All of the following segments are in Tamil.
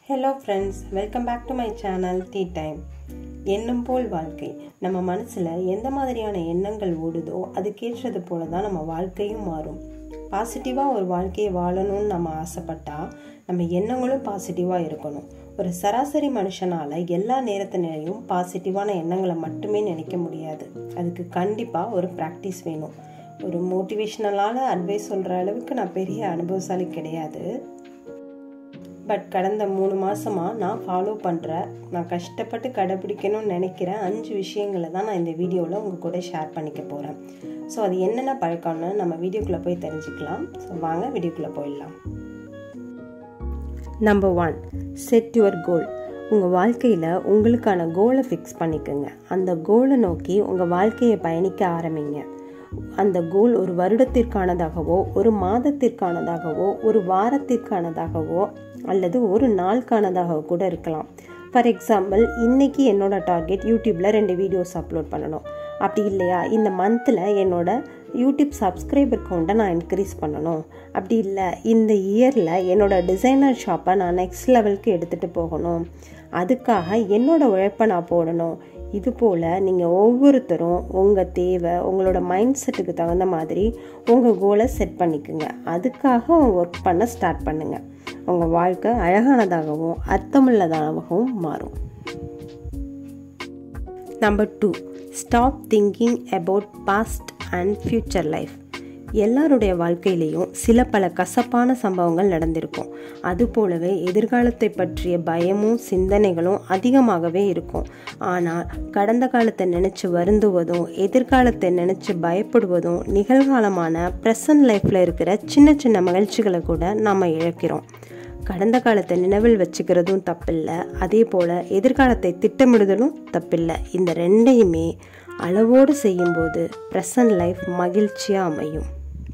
hello friends welcome back to my channel tea time எண்ணம் போல் வாழ்க்கை நம்ம மனசில் எந்த மாதிரியான எண்ணங்கள் ஓடுதோ அதுக்கேற்றது போல தான் நம்ம வாழ்க்கையும் மாறும் பாசிட்டிவாக ஒரு வாழ்க்கையை வாழணும்னு நம்ம ஆசைப்பட்டா நம்ம எண்ணங்களும் பாசிட்டிவாக இருக்கணும் ஒரு சராசரி மனுஷனால் எல்லா நேரத்தினையும் பாசிட்டிவான எண்ணங்களை மட்டுமே நினைக்க முடியாது அதுக்கு கண்டிப்பாக ஒரு ப்ராக்டிஸ் வேணும் ஒரு மோட்டிவேஷ்னலான அட்வைஸ் சொல்கிற அளவுக்கு நான் பெரிய அனுபவசாலி கிடையாது பட் கடந்த மூணு மாதமாக நான் ஃபாலோ பண்ணுற நான் கஷ்டப்பட்டு கடைப்பிடிக்கணும்னு நினைக்கிற அஞ்சு விஷயங்களை தான் நான் இந்த வீடியோவில் உங்கள் கூட ஷேர் பண்ணிக்க போகிறேன் ஸோ அது என்னென்ன பழக்கம்னு நம்ம வீடியோக்குள்ளே போய் தெரிஞ்சுக்கலாம் ஸோ வாங்க வீடியோக்குள்ளே போயிடலாம் number one set your goal உங்கள் வாழ்க்கையில் உங்களுக்கான கோலை ஃபிக்ஸ் பண்ணிக்கோங்க அந்த கோலை நோக்கி உங்கள் வாழ்க்கையை பயணிக்க ஆரம்பிங்க அந்த கோல் ஒரு வருடத்திற்கானதாகவோ ஒரு மாதத்திற்கானதாகவோ ஒரு வாரத்திற்கானதாகவோ அல்லது ஒரு நாளுக்கானதாக கூட இருக்கலாம் ஃபார் எக்ஸாம்பிள் இன்றைக்கி என்னோட டார்கெட் யூடியூப்பில் ரெண்டு வீடியோஸ் அப்லோட் பண்ணணும் அப்படி இல்லையா இந்த மந்தில் என்னோட யூடியூப் சப்ஸ்கிரைபர் கவுண்ட்டை நான் இன்க்ரீஸ் பண்ணணும் அப்படி இல்லை இந்த இயரில் என்னோட டிசைனர் ஷாப்பை நான் நெக்ஸ்ட் லெவலுக்கு எடுத்துகிட்டு போகணும் அதுக்காக என்னோட உழைப்பை நான் போடணும் இது போல் நீங்கள் ஒவ்வொருத்தரும் உங்கள் தேவை உங்களோட மைண்ட் செட்டுக்கு தகுந்த மாதிரி உங்கள் கோலை செட் பண்ணிக்கோங்க அதுக்காக ஒர்க் பண்ண ஸ்டார்ட் பண்ணுங்கள் உங்கள் வாழ்க்கை அழகானதாகவும் அர்த்தமுள்ளதாகவும் மாறும் number two stop thinking about past and future life எல்லாருடைய வாழ்க்கையிலையும் சில பல கசப்பான சம்பவங்கள் நடந்திருக்கும் அது போலவே எதிர்காலத்தை பற்றிய பயமும் சிந்தனைகளும் அதிகமாகவே இருக்கும் ஆனால் கடந்த காலத்தை நினச்சி வருந்துவதும் எதிர்காலத்தை நினச்சி பயப்படுவதும் நிகழ்காலமான ப்ரெசன்ட் லைஃப்பில் இருக்கிற சின்ன சின்ன மகிழ்ச்சிகளை கூட நாம் இழக்கிறோம் கடந்த காலத்தை நினைவில் வச்சுக்கிறதும் தப்பில்லை அதே போல் எதிர்காலத்தை திட்டமிடுதலும் தப்பில்லை இந்த ரெண்டையுமே அளவோடு செய்யும்போது ப்ரெசன்ட் லைஃப் மகிழ்ச்சியாக அமையும்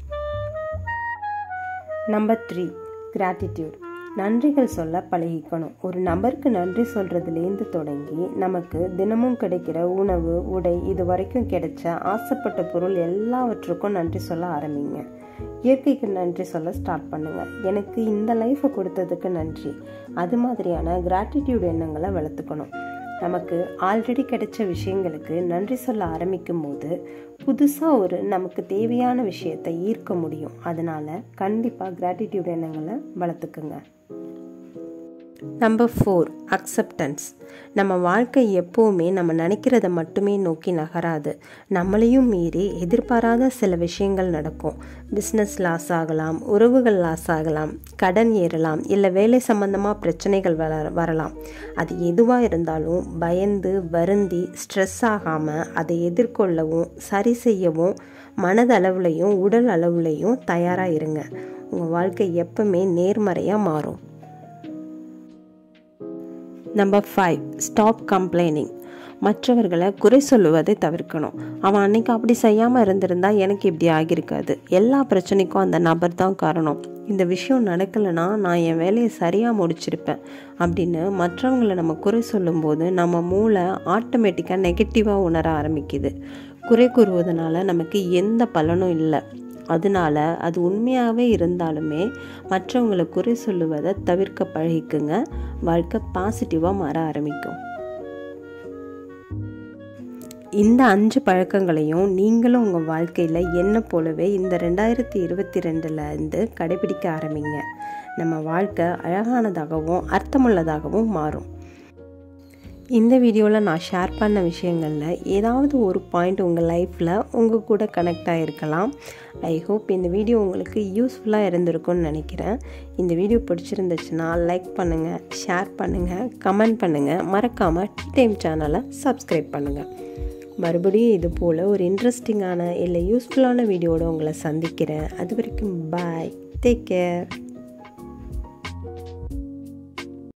நம்பர் த்ரீ கிராட்டிடியூட் நன்றிகள் சொல்ல பழகிக்கணும் ஒரு நபருக்கு நன்றி சொல்கிறதுலேருந்து தொடங்கி நமக்கு தினமும் கிடைக்கிற உணவு உடை இது வரைக்கும் கிடைச்ச ஆசைப்பட்ட பொருள் எல்லாவற்றுக்கும் நன்றி சொல்ல ஆரம்பிங்க இயற்கைக்கு நன்றி சொல்ல ஸ்டார்ட் பண்ணுங்க எனக்கு இந்த லைஃப்பை கொடுத்ததுக்கு நன்றி அது மாதிரியான கிராட்டிடியூட் எண்ணங்களை வளர்த்துக்கணும் நமக்கு ஆல்ரெடி கிடைச்ச விஷயங்களுக்கு நன்றி சொல்ல ஆரம்பிக்கும் போது புதுசாக ஒரு நமக்கு தேவையான விஷயத்தை ஈர்க்க முடியும் அதனால் கண்டிப்பாக கிராட்டிடியூட் எண்ணங்களை வளர்த்துக்குங்க நம்பர் ஃபோர் அக்செப்டன்ஸ் நம்ம வாழ்க்கை எப்போவுமே நம்ம நினைக்கிறத மட்டுமே நோக்கி நகராது நம்மளையும் மீறி எதிர்பாராத சில விஷயங்கள் நடக்கும் பிஸ்னஸ் லாஸ் ஆகலாம் உறவுகள் லாஸ் ஆகலாம் கடன் ஏறலாம் இல்லை வேலை சம்பந்தமாக பிரச்சனைகள் வர வரலாம் அது எதுவாக இருந்தாலும் பயந்து வருந்தி ஸ்ட்ரெஸ் ஆகாமல் அதை எதிர்கொள்ளவும் சரி செய்யவும் மனதளவுலையும் உடல் அளவுலையும் தயாராக இருங்க உங்கள் வாழ்க்கை எப்பவுமே நேர்மறையாக மாறும் நம்பர் ஃபைவ் ஸ்டாப் கம்ப்ளைனிங் மற்றவர்களை குறை சொல்லுவதை தவிர்க்கணும் அவன் அன்னைக்கு அப்படி செய்யாமல் இருந்திருந்தா எனக்கு இப்படி ஆகியிருக்காது எல்லா பிரச்சனைக்கும் அந்த நபர் தான் காரணம் இந்த விஷயம் நடக்கலைன்னா நான் என் வேலையை சரியாக முடிச்சிருப்பேன் அப்படின்னு மற்றவங்களை நம்ம குறை சொல்லும்போது நம்ம மூளை ஆட்டோமேட்டிக்காக நெகட்டிவாக உணர ஆரம்பிக்குது குறை கூறுவதனால நமக்கு எந்த பலனும் இல்லை அதனால அது உண்மையாகவே இருந்தாலுமே மற்றவங்களை குறை சொல்லுவதை தவிர்க்க பழகிக்குங்க வாழ்க்கை பாசிட்டிவாக மாற ஆரம்பிக்கும் இந்த அஞ்சு பழக்கங்களையும் நீங்களும் உங்கள் வாழ்க்கையில் என்ன போலவே இந்த ரெண்டாயிரத்தி இருபத்தி ரெண்டுலேருந்து கடைபிடிக்க ஆரம்பிங்க நம்ம வாழ்க்கை அழகானதாகவும் அர்த்தமுள்ளதாகவும் மாறும் இந்த வீடியோவில் நான் ஷேர் பண்ண விஷயங்களில் ஏதாவது ஒரு பாயிண்ட் உங்கள் லைஃப்பில் உங்கள் கூட கனெக்ட் ஆகிருக்கலாம் ஐ ஹோப் இந்த வீடியோ உங்களுக்கு யூஸ்ஃபுல்லாக இருந்திருக்கும்னு நினைக்கிறேன் இந்த வீடியோ பிடிச்சிருந்துச்சுன்னா லைக் பண்ணுங்கள் ஷேர் பண்ணுங்கள் கமெண்ட் பண்ணுங்கள் மறக்காமல் டீ டைம் சேனலை சப்ஸ்கிரைப் பண்ணுங்கள் மறுபடியும் இது போல் ஒரு இன்ட்ரெஸ்டிங்கான இல்லை யூஸ்ஃபுல்லான வீடியோட உங்களை சந்திக்கிறேன் அது வரைக்கும் பாய் டேக் கேர்